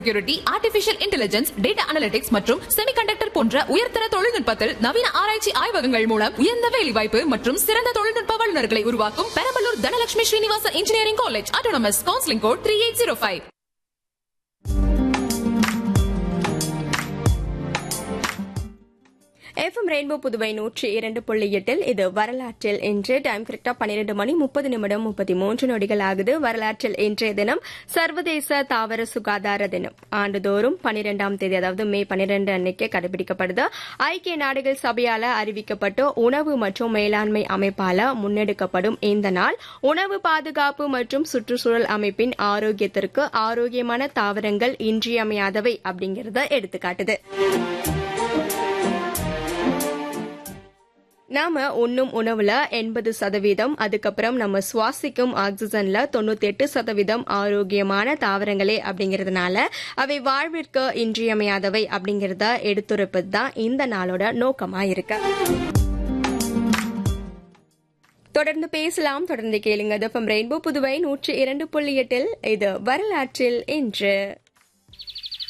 security artificial intelligence data analytics மற்றும் semiconductor போன்ற உயர்தர தொழில்நுட்பத்தில் நவீன ஆராய்ச்சி ஆய்வகங்கள் மூலம் உயர்ந்த வேலைவாய்ப்பு மற்றும் சிறந்த தொழில்நுட்ப வல்லுநர்களை உருவாக்கும் Perambalur Dhanalakshmi Srinivasa engineering college autonomous counselling code three eight zero five FM rainbow Puduvai நூற்றி இரண்டு புள்ளி எட்டில் இது வரலாற்றில் இன்று டைம் கரெக்டா பன்னிரண்டு மணி முப்பது நிமிடம் முப்பத்தி மூன்று நொடிகள் ஆகுது வரலாற்றில் இன்றைய தினம் சர்வதேச தாவர சுகாதார தினம் ஆண்டுதோறும் பன்னிரெண்டாம் தேதி அதாவது மே பன்னிரண்டு அன்னைக்கு கடைபிடிக்கப்படுது ஐக்கிய நாடுகள் சபையால அறிவிக்கப்பட்டு உணவு மற்றும் மேலாண்மை அமைப்பால முன்னெடுக்கப்படும் இந்த நாள் உணவு பாதுகாப்பு மற்றும் சுற்றுச்சூழல் அமைப்பின் ஆரோக்கியத்திற்கு ஆரோக்கியமான தாவரங்கள் இன்றியமையாதவை அப்படிங்கறத எடுத்துக்காட்டுது நாம உண்ணும் உணவுல எண்பது சதவீதம் அதுக்கப்புறம் நம்ம சுவாசிக்கும் ஆக்சிஜன்ல தொண்ணூத்தி எட்டு சதவீதம் ஆரோக்கியமான தாவரங்களே அப்படிங்கறதுனால அவை வாழ்விற்கு இன்றியமையாதவை அப்படிங்கறத எடுத்துரைப்பது தான் இந்த நாளோட நோக்கமா இருக்கு தொடர்ந்து பேசலாம் தொடர்ந்து கேளுங்க தப்பம் ரெயின்போ புதுவை நூற்றி இரண்டு புள்ளி எட்டில் இது வரலாற்றில் இன்று